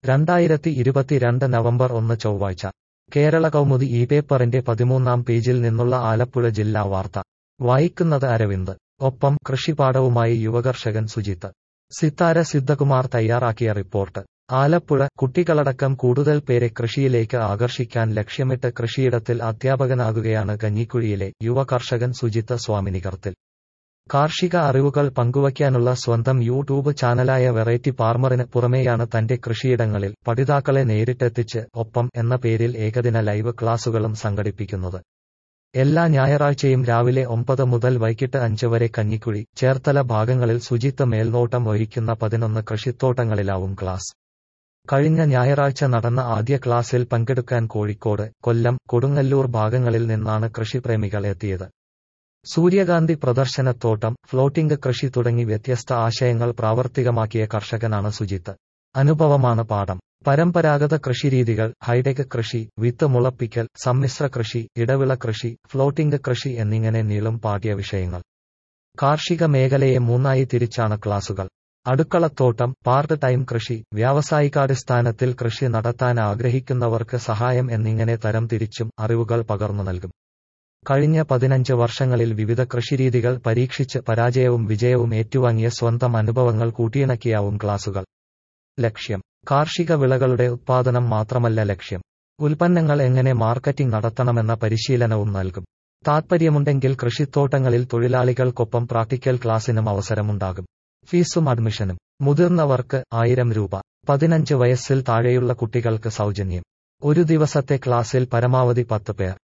രണ്ടായിരത്തി ഇരുപത്തിരണ്ട് നവംബർ ഒന്ന് ചൊവ്വാഴ്ച കേരള കൗമുദി ഈ പേപ്പറിന്റെ പതിമൂന്നാം പേജിൽ നിന്നുള്ള ആലപ്പുഴ ജില്ലാ വാർത്ത വായിക്കുന്നത് അരവിന്ദ് ഒപ്പം കൃഷിപാഠവുമായി യുവകർഷകൻ സുജിത്ത് സിത്താര സിദ്ധകുമാർ തയ്യാറാക്കിയ റിപ്പോർട്ട് ആലപ്പുഴ കുട്ടികളടക്കം കൂടുതൽ പേരെ കൃഷിയിലേക്ക് ആകർഷിക്കാൻ ലക്ഷ്യമിട്ട് കൃഷിയിടത്തിൽ അധ്യാപകനാകുകയാണ് കഞ്ഞിക്കുഴിയിലെ യുവ കർഷകൻ സുജിത്ത് സ്വാമിനികർത്തിൽ കാർഷിക അറിവുകൾ പങ്കുവയ്ക്കാനുള്ള സ്വന്തം യൂട്യൂബ് ചാനലായ വെറൈറ്റി ഫാർമറിന് പുറമെയാണ് തന്റെ കൃഷിയിടങ്ങളിൽ പഠിതാക്കളെ നേരിട്ടെത്തിച്ച് ഒപ്പം എന്ന പേരിൽ ഏകദിന ലൈവ് ക്ലാസുകളും സംഘടിപ്പിക്കുന്നത് എല്ലാ ഞായറാഴ്ചയും രാവിലെ ഒമ്പത് മുതൽ വൈകിട്ട് അഞ്ച് വരെ കഞ്ഞിക്കുഴി ചേർത്തല ഭാഗങ്ങളിൽ സുജിത്ത് മേൽനോട്ടം വഹിക്കുന്ന പതിനൊന്ന് കൃഷിത്തോട്ടങ്ങളിലാവും ക്ലാസ് കഴിഞ്ഞ ഞായറാഴ്ച നടന്ന ആദ്യ ക്ലാസ്സിൽ പങ്കെടുക്കാൻ കോഴിക്കോട് കൊല്ലം കൊടുങ്ങല്ലൂർ ഭാഗങ്ങളിൽ നിന്നാണ് കൃഷിപ്രേമികൾ എത്തിയത് സൂര്യകാന്തി പ്രദർശനത്തോട്ടം ഫ്ലോട്ടിംഗ് കൃഷി തുടങ്ങി വ്യത്യസ്ത ആശയങ്ങൾ പ്രാവർത്തികമാക്കിയ കർഷകനാണ് സുജിത്ത് അനുഭവമാണ് പാഠം പരമ്പരാഗത കൃഷിരീതികൾ ഹൈടെക് കൃഷി വിത്ത് മുളപ്പിക്കൽ സമ്മിശ്ര കൃഷി ഇടവിള കൃഷി ഫ്ലോട്ടിംഗ് കൃഷി എന്നിങ്ങനെ നീളും പാഠ്യ വിഷയങ്ങൾ കാർഷിക മേഖലയെ മൂന്നായി തിരിച്ചാണ് ക്ലാസുകൾ അടുക്കളത്തോട്ടം പാർട്ട് ടൈം കൃഷി വ്യാവസായികാടിസ്ഥാനത്തിൽ കൃഷി നടത്താൻ ആഗ്രഹിക്കുന്നവർക്ക് സഹായം എന്നിങ്ങനെ തരം തിരിച്ചും അറിവുകൾ പകർന്നു നൽകും കഴിഞ്ഞ പതിനഞ്ച് വർഷങ്ങളിൽ വിവിധ കൃഷിരീതികൾ പരീക്ഷിച്ച് പരാജയവും വിജയവും ഏറ്റുവാങ്ങിയ സ്വന്തം അനുഭവങ്ങൾ കൂട്ടിയിണക്കിയാവും ക്ലാസുകൾ ലക്ഷ്യം കാർഷിക വിളകളുടെ ഉത്പാദനം മാത്രമല്ല ലക്ഷ്യം ഉൽപ്പന്നങ്ങൾ എങ്ങനെ മാർക്കറ്റിംഗ് നടത്തണമെന്ന പരിശീലനവും നൽകും താത്പര്യമുണ്ടെങ്കിൽ കൃഷിത്തോട്ടങ്ങളിൽ തൊഴിലാളികൾക്കൊപ്പം പ്രാക്ടിക്കൽ ക്ലാസ്സിനും അവസരമുണ്ടാകും ഫീസും അഡ്മിഷനും മുതിർന്നവർക്ക് ആയിരം രൂപ പതിനഞ്ച് വയസ്സിൽ താഴെയുള്ള കുട്ടികൾക്ക് സൗജന്യം ഒരു ദിവസത്തെ ക്ലാസ്സിൽ പരമാവധി പത്ത് പേർ